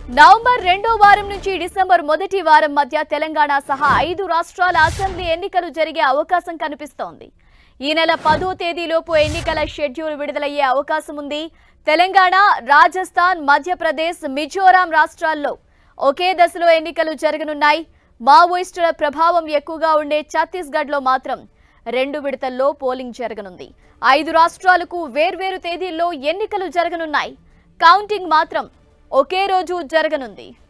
November రెండో వారం నుంచి డిసెంబర్ మొదటి వారం మధ్య తెలంగాణ సహా ఐదు రాష్ట్రాల అసెంబ్లీ ఎన్నికలు జరిగే అవకాశం కనిపిస్తోంది ఈ నెల పదో తేదీలోపు ఎన్నికల షెడ్యూల్ విడుదలయ్యే అవకాశం ఉంది తెలంగాణ రాజస్థాన్ మధ్యప్రదేశ్ మిజోరాం రాష్ట్రాల్లో ఒకే దశలో ఎన్నికలు జరగనున్నాయి మావోయిస్టుల ప్రభావం ఎక్కువగా ఉండే ఛత్తీస్గఢ్లో మాత్రం రెండు విడతల్లో పోలింగ్ జరగనుంది ఐదు రాష్ట్రాలకు వేర్వేరు తేదీల్లో ఎన్నికలు జరగనున్నాయి కౌంటింగ్ మాత్రం ఒకే రోజు జరగనుంది